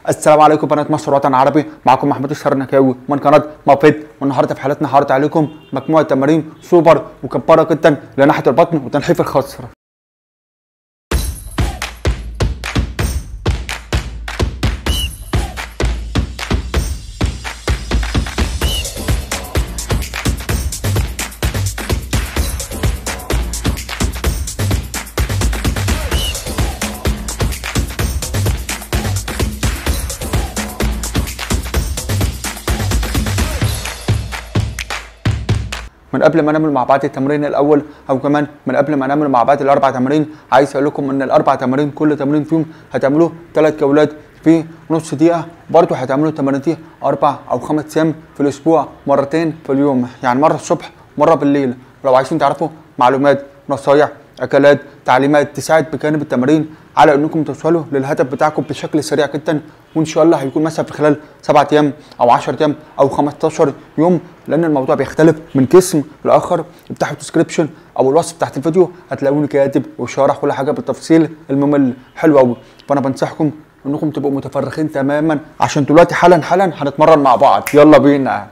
السلام عليكم بنات مصر وطن عربي معكم محمود الشرنكاوي من قناه مافيت والنهارده في حلقتنا هعرض عليكم مجموعه تمارين سوبر وكباره جدا لناحيه البطن وتنحيف الخصر من قبل ما نعمل مع بعض التمرين الاول او كمان من قبل ما نعمل مع بعض الاربع تمارين عايز اقول لكم ان الاربع تمارين كل تمرين فيهم هتعملوه ثلاث جولات في نص دقيقه برضه هتعملوا التمارين دي اربع او خمس ايام في الاسبوع مرتين في اليوم يعني مره الصبح مره بالليل ولو عايزين تعرفوا معلومات نصايح اكلات تعليمات تساعد بجانب التمارين على انكم توصلوا للهدف بتاعكم بشكل سريع جدا وان شاء الله هيكون مثلا في خلال سبعة ايام او 10 ايام او 15 يوم لان الموضوع بيختلف من جسم لاخر افتحوا الديسكربشن او الوصف تحت الفيديو هتلاقوني كاتب وشارح كل حاجه بالتفصيل الممل حلو قوي فانا بنصحكم انكم تبقوا متفرغين تماما عشان دلوقتي حالا حالا هنتمرن مع بعض يلا بينا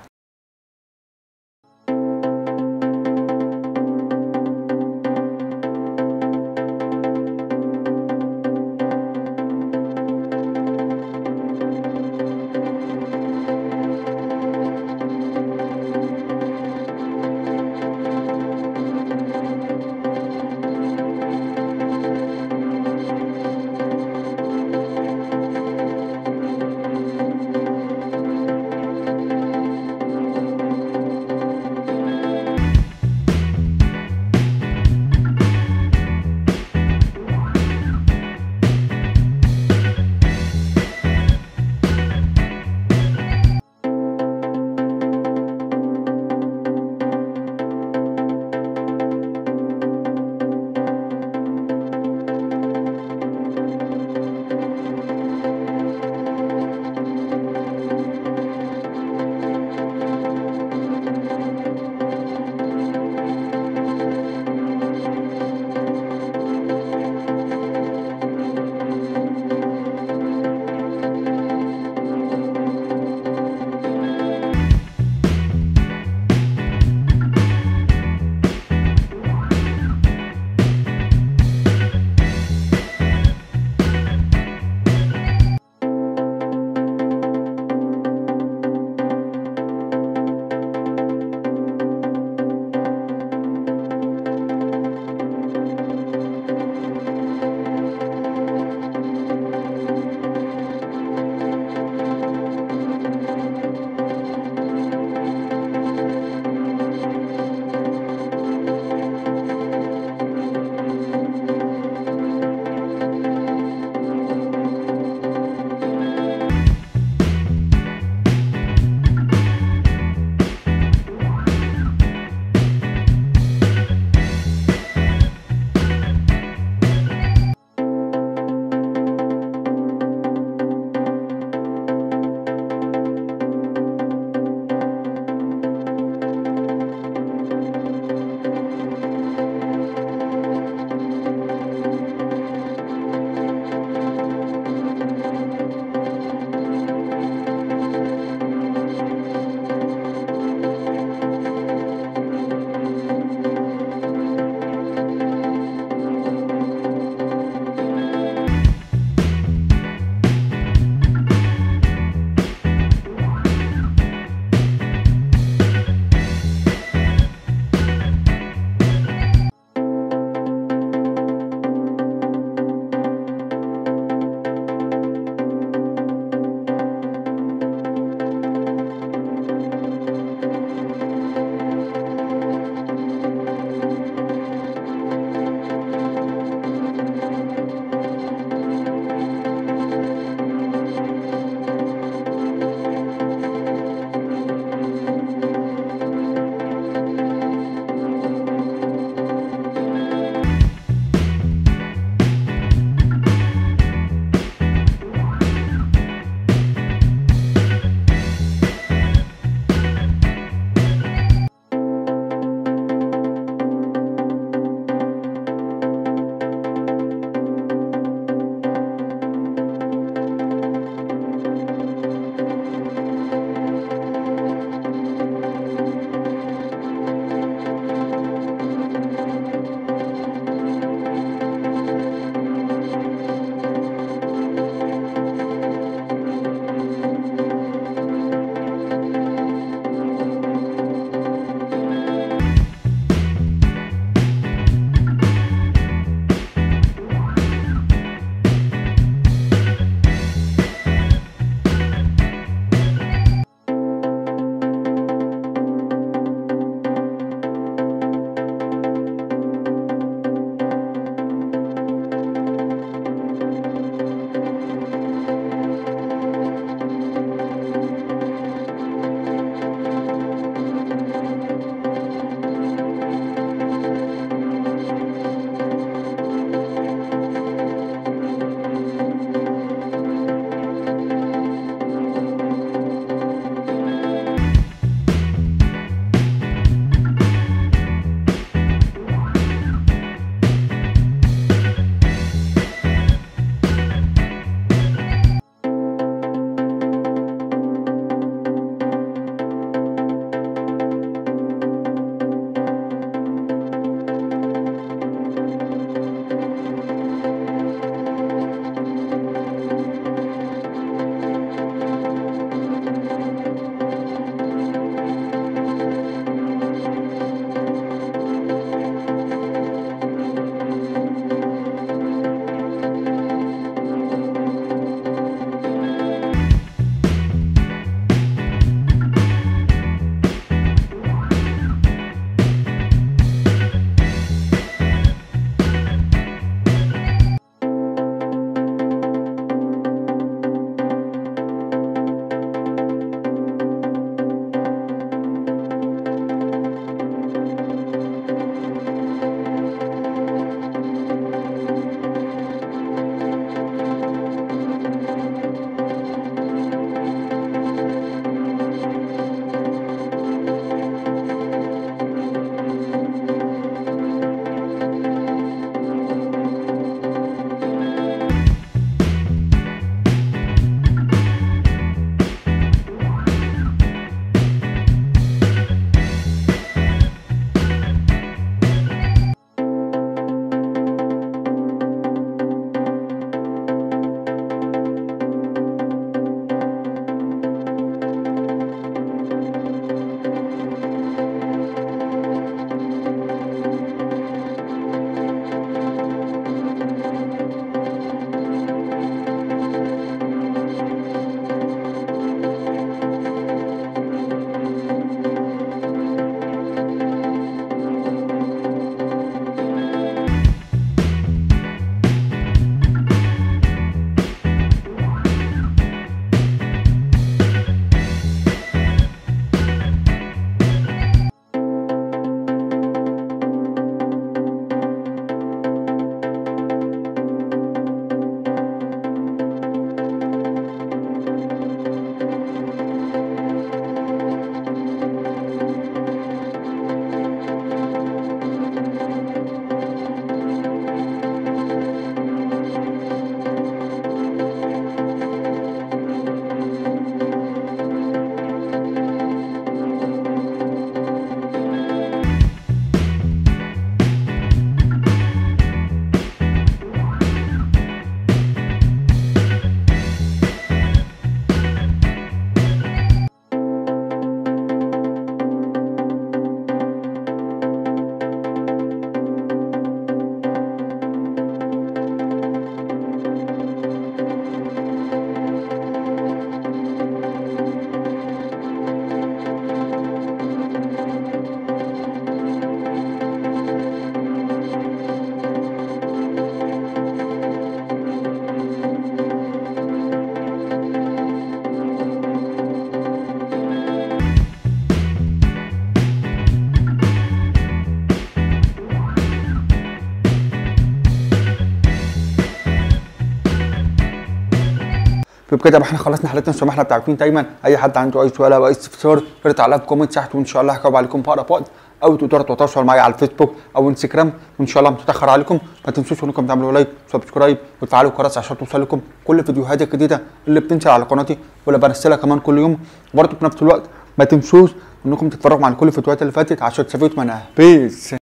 وبكده يبقى احنا خلصنا حلقتنا زي ما احنا بتعرفين دايما اي حد عنده اي سؤال او اي استفسار يقدر تعلق في كومنت تحت وان شاء الله هجاوب عليكم في اقرب وقت او تقدروا تتواصلوا معايا على الفيسبوك او انستجرام وان شاء الله مش هتاخر عليكم ما تنسوش انكم تعملوا لايك وسبسكرايب وتفعلوا الجرس عشان توصل لكم كل فيديوهات الجديده اللي بتنزل على قناتي واللي بنزلها كمان كل يوم وبرضه في نفس الوقت ما تنسوش انكم تتفرجوا على كل الفيديوهات اللي فاتت عشان تستفيدوا منها بيس